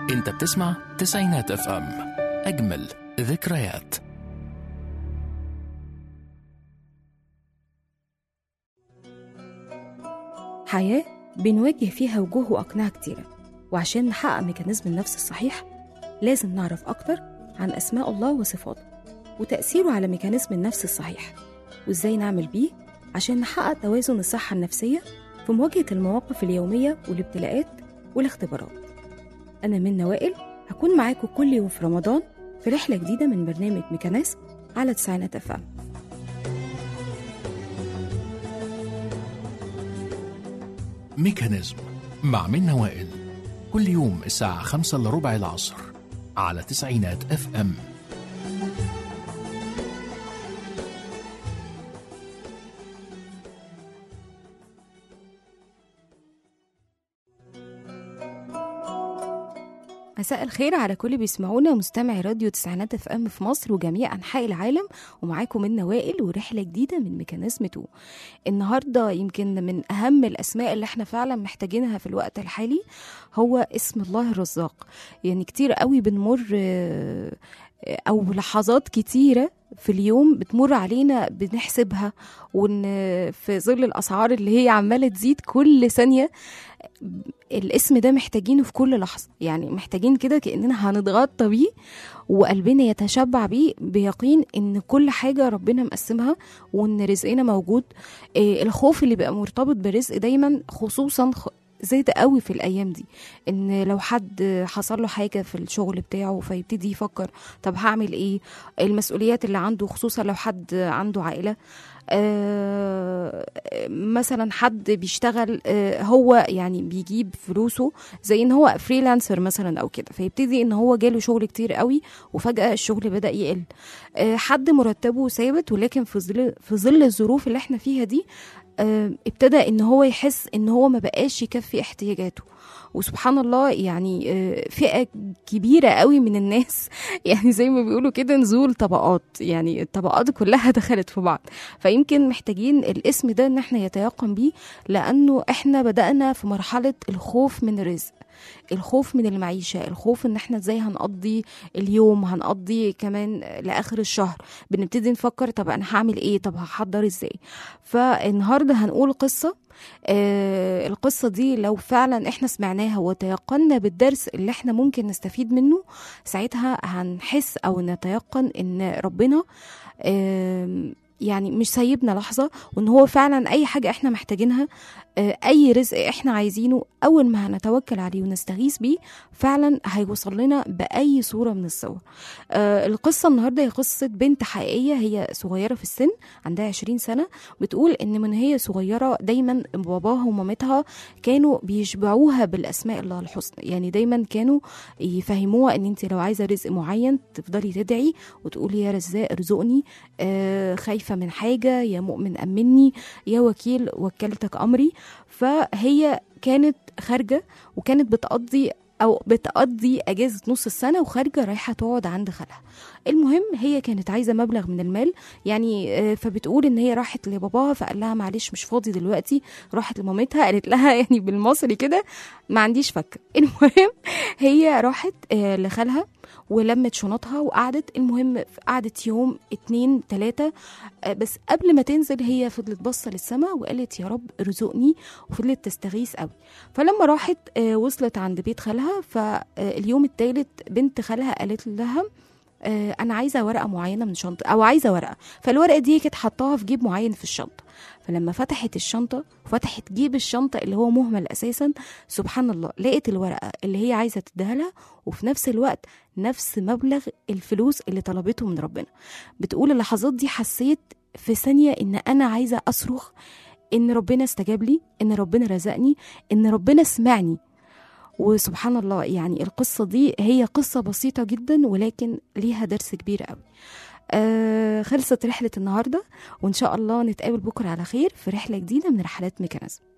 انت بتسمع تسعينات اف ام اجمل ذكريات حياة بنواجه فيها وجوه وأقنعة كتيرة وعشان نحقق ميكانيزم النفس الصحيح لازم نعرف أكتر عن أسماء الله وصفاته وتأثيره على ميكانيزم النفس الصحيح وإزاي نعمل بيه عشان نحقق توازن الصحة النفسية في مواجهة المواقف اليومية والابتلاءات والاختبارات أنا من وائل هكون معاكم كل يوم في رمضان في رحلة جديدة من برنامج ميكانيزم على تسعينات أفهم ميكانيزم مع منى وائل كل يوم الساعة خمسة إلا ربع العصر على تسعينات اف ام مساء الخير على كل اللي بيسمعونا مستمعي راديو تسعينات اف ام في مصر وجميع انحاء العالم ومعاكم من وائل ورحله جديده من ميكانيزم 2 النهارده يمكن من اهم الاسماء اللي احنا فعلا محتاجينها في الوقت الحالي هو اسم الله الرزاق يعني كتير قوي بنمر آه، او لحظات كتيره في اليوم بتمر علينا بنحسبها وان في ظل الاسعار اللي هي عماله تزيد كل ثانيه الاسم ده محتاجينه في كل لحظه يعني محتاجين كده كاننا هنتغطى بيه وقلبنا يتشبع بيه بيقين ان كل حاجه ربنا مقسمها وان رزقنا موجود إيه الخوف اللي بقى مرتبط بالرزق دايما خصوصا خ- زاد قوي في الايام دي ان لو حد حصل له حاجه في الشغل بتاعه فيبتدي يفكر طب هعمل ايه المسؤوليات اللي عنده خصوصا لو حد عنده عائله آه مثلا حد بيشتغل آه هو يعني بيجيب فلوسه زي ان هو فريلانسر مثلا او كده فيبتدي ان هو جاله شغل كتير قوي وفجاه الشغل بدا يقل آه حد مرتبه ثابت ولكن في ظل في ظل الظروف اللي احنا فيها دي آه ابتدى ان هو يحس ان هو ما بقاش يكفي احتياجاته وسبحان الله يعني آه، فئة كبيرة قوي من الناس يعني زي ما بيقولوا كده نزول طبقات يعني الطبقات كلها دخلت في بعض فيمكن محتاجين الاسم ده ان احنا يتيقن بيه لانه احنا بدأنا في مرحلة الخوف من الرزق الخوف من المعيشة الخوف ان احنا ازاي هنقضي اليوم هنقضي كمان لاخر الشهر بنبتدي نفكر طب انا هعمل ايه طب هحضر ازاي فالنهارده هنقول قصة آه القصة دي لو فعلا احنا سمعناها وتيقنا بالدرس اللي احنا ممكن نستفيد منه ساعتها هنحس او نتيقن ان ربنا آم، يعني مش سايبنا لحظة وان هو فعلا اي حاجة احنا محتاجينها آه، اي رزق احنا عايزينه اول ما هنتوكل عليه ونستغيث بيه فعلا هيوصل لنا باي صورة من الصور آه، القصة النهاردة هي قصة بنت حقيقية هي صغيرة في السن عندها 20 سنة بتقول ان من هي صغيرة دايما باباها ومامتها كانوا بيشبعوها بالاسماء الله الحسنى يعني دايما كانوا يفهموها ان انت لو عايزة رزق معين تفضلي تدعي وتقولي يا رزاق ارزقني آه، خايفة من حاجة يا مؤمن أمني يا وكيل وكلتك أمري فهي كانت خارجة وكانت بتقضي أو بتقضي أجازة نص السنة وخارجة رايحة تقعد عند خالها المهم هي كانت عايزة مبلغ من المال يعني آه، فبتقول إن هي راحت لباباها فقال لها معلش مش فاضي دلوقتي راحت لمامتها قالت لها يعني بالمصري كده ما عنديش فكة المهم هي راحت آه، لخالها ولمت شنطها وقعدت المهم قعدت يوم اتنين تلاتة آه، بس قبل ما تنزل هي فضلت باصة للسماء وقالت يا رب ارزقني وفضلت تستغيث قوي فلما راحت آه، وصلت عند بيت خالها فاليوم التالت بنت خالها قالت لها آه، انا عايزه ورقه معينه من شنطه او عايزه ورقه فالورقه دي كانت حطاها في جيب معين في الشنطه فلما فتحت الشنطه وفتحت جيب الشنطه اللي هو مهمل اساسا سبحان الله لقيت الورقه اللي هي عايزه تديها لها وفي نفس الوقت نفس مبلغ الفلوس اللي طلبته من ربنا بتقول اللحظات دي حسيت في ثانيه ان انا عايزه اصرخ ان ربنا استجاب لي ان ربنا رزقني ان ربنا سمعني وسبحان الله يعني القصة دي هي قصة بسيطة جدا ولكن ليها درس كبير قوي آه خلصت رحلة النهاردة وإن شاء الله نتقابل بكرة على خير في رحلة جديدة من رحلات ميكانيزم